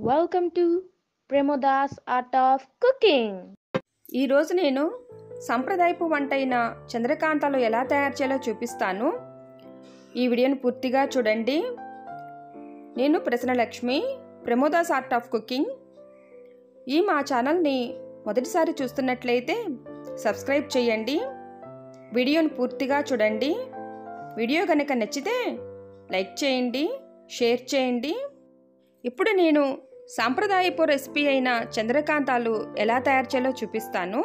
Welcome to Premodas Art of Cooking. ఈరోజు నేను సంప్రదాయపు వంట అయిన చంద్రకాంతలు ఎలా తయారు చేయాలో చూపిస్తాను ఈ వీడియోని పూర్తిగా చూడండి నేను Prasannalakshmi Pramoda's art of cooking ఈ మా ఛానల్ని మొదటిసారి చూస్తున్నట్లయితే సబ్స్క్రైబ్ చేయండి వీడియోని పూర్తిగా చూడండి వీడియో కనుక నచ్చితే లైక్ చేయండి షేర్ చేయండి ఇప్పుడు నేను సాంప్రదాయపు రెసిపీ అయిన చంద్రకాంతాలు ఎలా తయారు చేయాలో చూపిస్తాను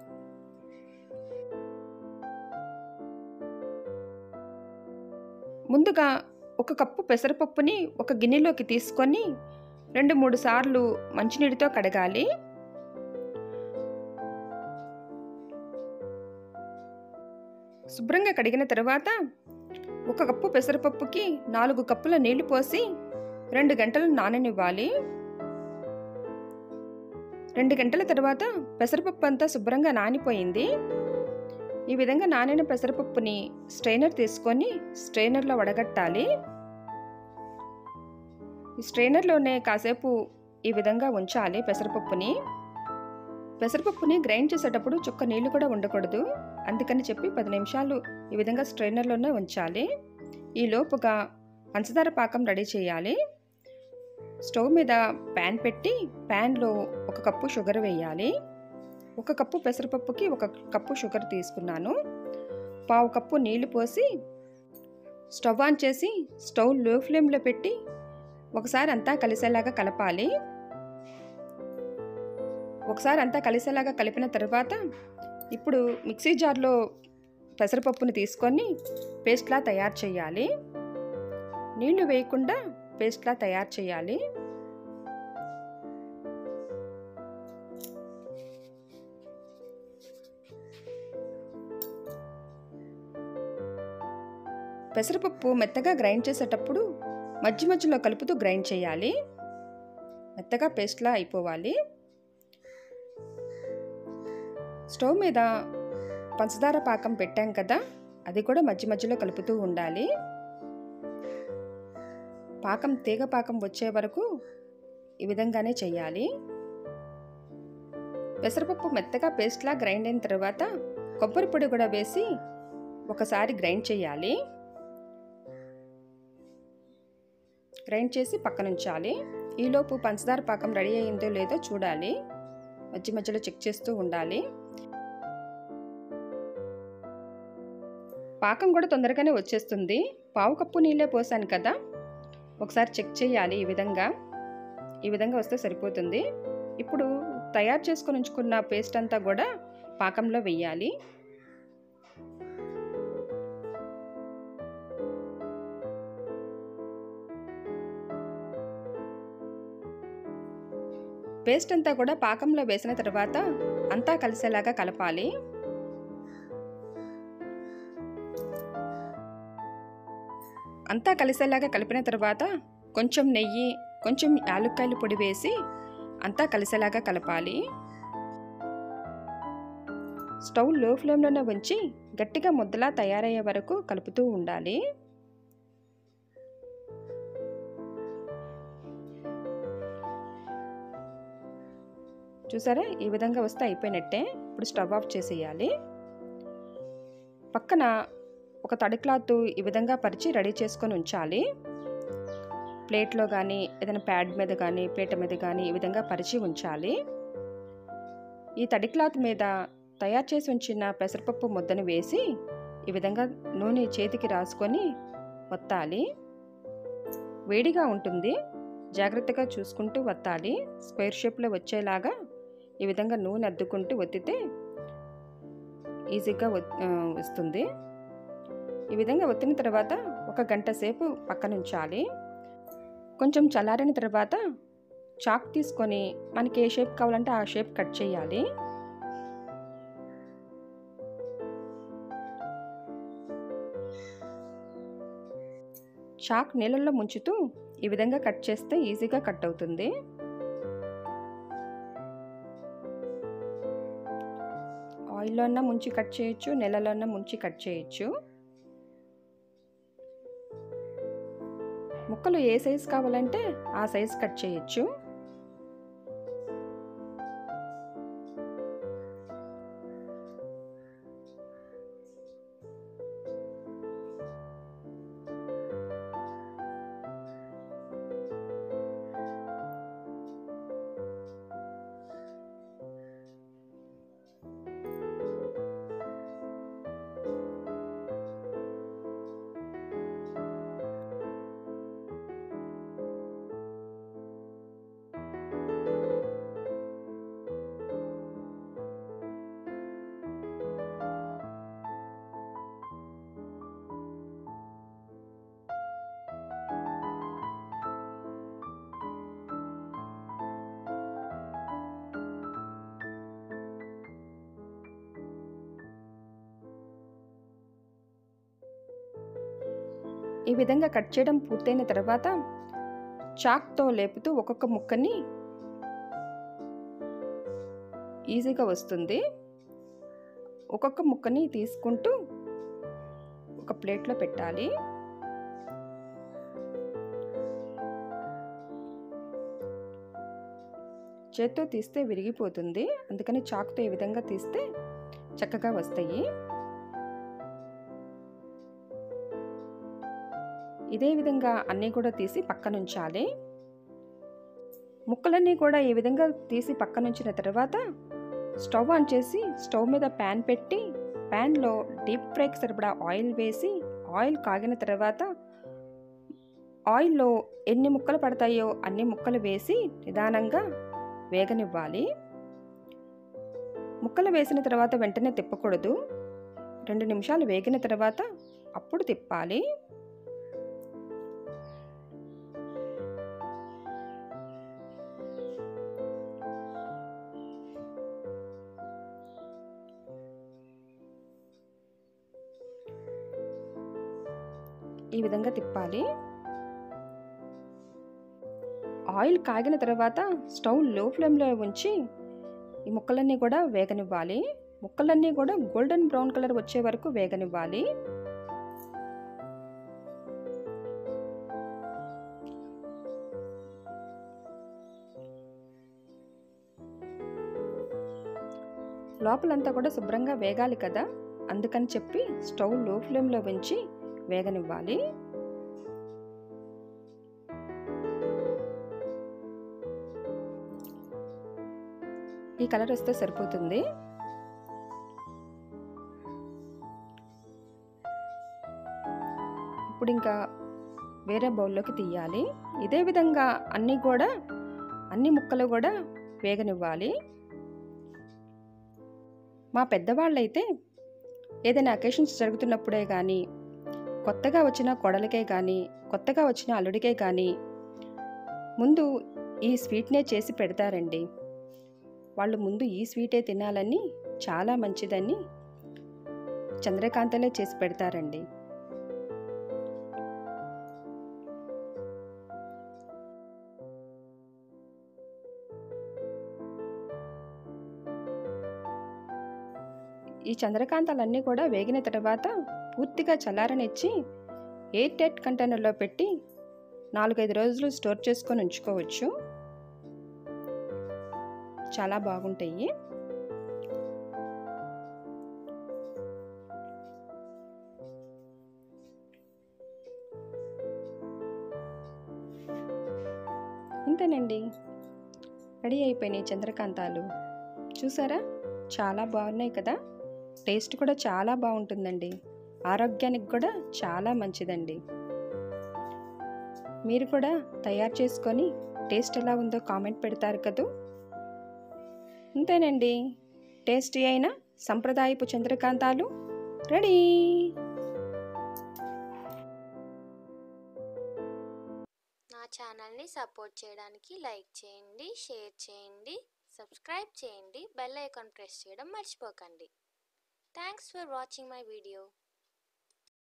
ముందుగా ఒక కప్పు పెసరపప్పుని ఒక గిన్నెలోకి తీసుకొని రెండు మూడు సార్లు మంచినీటితో కడగాలి శుభ్రంగా కడిగిన తర్వాత ఒక కప్పు పెసరపప్పుకి నాలుగు కప్పుల నీళ్లు పోసి రెండు గంటలు నాననివ్వాలి రెండు గంటల తర్వాత పెసరపప్పు అంతా శుభ్రంగా నానిపోయింది ఈ విధంగా నానిన పెసరపప్పుని స్ట్రైనర్ తీసుకొని స్ట్రైనర్లో వడగట్టాలి ఈ స్ట్రైనర్లోనే కాసేపు ఈ విధంగా ఉంచాలి పెసరపప్పుని పెసరపప్పుని గ్రైండ్ చేసేటప్పుడు చుక్క నీళ్లు కూడా ఉండకూడదు అందుకని చెప్పి పది నిమిషాలు ఈ విధంగా స్ట్రైనర్లోనే ఉంచాలి ఈ లోపుగా పంచదార పాకం రెడీ చేయాలి స్టవ్ మీద ప్యాన్ పెట్టి ప్యాన్లో ఒక కప్పు షుగర్ వేయాలి ఒక కప్పు పెసరపప్పుకి ఒక కప్పు షుగర్ తీసుకున్నాను పావు కప్పు నీళ్లు పోసి స్టవ్ ఆన్ చేసి స్టవ్ లో ఫ్లేమ్లో పెట్టి ఒకసారి అంతా కలిసేలాగా కలపాలి ఒకసారి అంతా కలిసేలాగా కలిపిన తర్వాత ఇప్పుడు మిక్సీ జార్లో పెసరపప్పుని తీసుకొని పేస్ట్లా తయారు చేయాలి నీళ్లు వేయకుండా పేస్ట్లా తయారు చేయాలి పెసరపప్పు మెత్తగా గ్రైండ్ చేసేటప్పుడు మధ్య మధ్యలో కలుపుతూ గ్రైండ్ చేయాలి మెత్తగా పేస్ట్లా అయిపోవాలి స్టవ్ మీద పంచదార పాకం పెట్టాం కదా అది కూడా మధ్య మధ్యలో కలుపుతూ ఉండాలి పాకం తీగ పాకం వచ్చే వరకు ఈ విధంగానే చెయ్యాలి పెసరపప్పు మెత్తగా పేస్ట్లా గ్రైండ్ అయిన తర్వాత కొబ్బరి పొడి కూడా వేసి ఒకసారి గ్రైండ్ చేయాలి గ్రైండ్ చేసి పక్కన ఉంచాలి ఈలోపు పంచదార పాకం రెడీ అయిందో లేదో చూడాలి మధ్య మధ్యలో చెక్ చేస్తూ ఉండాలి పాకం కూడా తొందరగానే వచ్చేస్తుంది పావు కప్పు నీళ్ళే పోసాను కదా ఒకసారి చెక్ చేయాలి ఈ విధంగా ఈ విధంగా వస్తే సరిపోతుంది ఇప్పుడు తయారు చేసుకొని ఉంచుకున్న పేస్ట్ అంతా కూడా పాకంలో వెయ్యాలి పేస్ట్ అంతా కూడా పాకంలో వేసిన తర్వాత అంతా కలిసేలాగా కలపాలి అంతా కలిసేలాగా కలిపిన తర్వాత కొంచెం నెయ్యి కొంచెం యాలుక్కాయలు పొడి వేసి అంతా కలిసేలాగా కలపాలి స్టవ్ లో ఫ్లేమ్లోనే ఉంచి గట్టిగా ముద్దలా తయారయ్యే వరకు కలుపుతూ ఉండాలి చూసారా ఈ విధంగా వస్తే అయిపోయినట్టే ఇప్పుడు స్టవ్ ఆఫ్ చేసేయాలి పక్కన ఒక తడి క్లాత్ ఈ విధంగా పరిచి రెడీ చేసుకొని ఉంచాలి ప్లేట్లో కానీ ఏదైనా ప్యాడ్ మీద కానీ పీట మీద కానీ ఈ విధంగా పరిచి ఉంచాలి ఈ తడి క్లాత్ మీద తయారు చేసి ఉంచిన పెసరపప్పు ముద్దను వేసి ఈ విధంగా నూనె చేతికి రాసుకొని వత్తాలి వేడిగా ఉంటుంది జాగ్రత్తగా చూసుకుంటూ వత్తాలి స్క్వేర్ షేప్లో వచ్చేలాగా ఈ విధంగా నూనె అద్దుకుంటూ ఒత్తితే ఈజీగా వస్తుంది ఈ విధంగా ఒత్తిన తర్వాత ఒక గంట సేపు పక్కన ఉంచాలి కొంచెం చల్లారిన తర్వాత చాక్ తీసుకొని మనకి ఏ షేప్ కావాలంటే ఆ షేప్ కట్ చేయాలి చాక్ నీళ్ళల్లో ముంచుతూ ఈ విధంగా కట్ చేస్తే ఈజీగా కట్ అవుతుంది ఆయిల్లో అన్నా ముంచి కట్ చేయొచ్చు నెలలో అన్నా ముంచి కట్ చేయొచ్చు ముక్కలు ఏ సైజు కావాలంటే ఆ సైజు కట్ చేయొచ్చు ఈ విధంగా కట్ చేయడం పూర్తయిన తర్వాత చాక్తో లేపుతూ ఒక్కొక్క ముక్కని ఈజీగా వస్తుంది ఒక్కొక్క ముక్కని తీసుకుంటూ ఒక ప్లేట్లో పెట్టాలి చేత్తో తీస్తే విరిగిపోతుంది అందుకని చాకుతో ఈ విధంగా తీస్తే చక్కగా వస్తాయి ఇదే విధంగా అన్నీ కూడా తీసి పక్కనుంచాలి ముక్కలన్నీ కూడా ఈ విధంగా తీసి పక్కనుంచిన తర్వాత స్టవ్ ఆన్ చేసి స్టవ్ మీద ప్యాన్ పెట్టి ప్యాన్లో డీప్ ఫ్రైకి సరిపడా ఆయిల్ వేసి ఆయిల్ కాగిన తర్వాత ఆయిల్లో ఎన్ని ముక్కలు పడతాయో అన్ని ముక్కలు వేసి నిదానంగా వేగనివ్వాలి ముక్కలు వేసిన తర్వాత వెంటనే తిప్పకూడదు రెండు నిమిషాలు వేగిన తర్వాత అప్పుడు తిప్పాలి ఈ విధంగా తిప్పాలి ఆయిల్ కాగిన తర్వాత స్టవ్ లో ఫ్లేమ్లో ఉంచి ఈ ముక్కలన్నీ కూడా వేగనివ్వాలి ముక్కలన్నీ కూడా గోల్డెన్ బ్రౌన్ కలర్ వచ్చే వరకు వేగనివ్వాలి లోపలంతా కూడా శుభ్రంగా వేగాలి కదా అందుకని చెప్పి స్టవ్ లో ఫ్లేమ్లో ఉంచి వేగనివ్వాలి ఈ కలర్ వస్తే సరిపోతుంది ఇప్పుడు ఇంకా వేరే బౌల్లోకి తీయాలి ఇదే విధంగా అన్నీ కూడా అన్ని ముక్కలు కూడా వేగనివ్వాలి మా పెద్దవాళ్ళైతే ఏదైనా అకేషన్స్ జరుగుతున్నప్పుడే కానీ కొత్తగా వచ్చిన కొడలకే కానీ కొత్తగా వచ్చిన అల్లుడికే కానీ ముందు ఈ స్వీట్నే చేసి పెడతారండి వాళ్ళు ముందు ఈ స్వీటే తినాలని చాలా మంచిదని చంద్రకాంతలే చేసి పెడతారండి ఈ చంద్రకాంతాలన్నీ కూడా వేగిన తర్వాత పూర్తిగా చల్లారనిచ్చి ఎయిట్ టైట్ కంటైనర్లో పెట్టి నాలుగైదు రోజులు స్టోర్ చేసుకొని ఉంచుకోవచ్చు చాలా బాగుంటాయి ఇంతేనండి రెడీ అయిపోయినాయి చంద్రకాంతాలు చూసారా చాలా బాగున్నాయి కదా టేస్ట్ కూడా చాలా బాగుంటుందండి ఆరోగ్యానికి కూడా చాలా మంచిదండి మీరు కూడా తయారు చేసుకొని టేస్ట్ ఎలా ఉందో కామెంట్ పెడతారు కదూ అంతేనండి టేస్టీ అయిన సంప్రదాయపు చంద్రకాంతాలు రెడీ నా ఛానల్ని సపోర్ట్ చేయడానికి లైక్ చేయండి షేర్ చేయండి సబ్స్క్రైబ్ చేయండి బెల్ ఐకాన్ ప్రెస్ చేయడం మర్చిపోకండి thanks for watching my video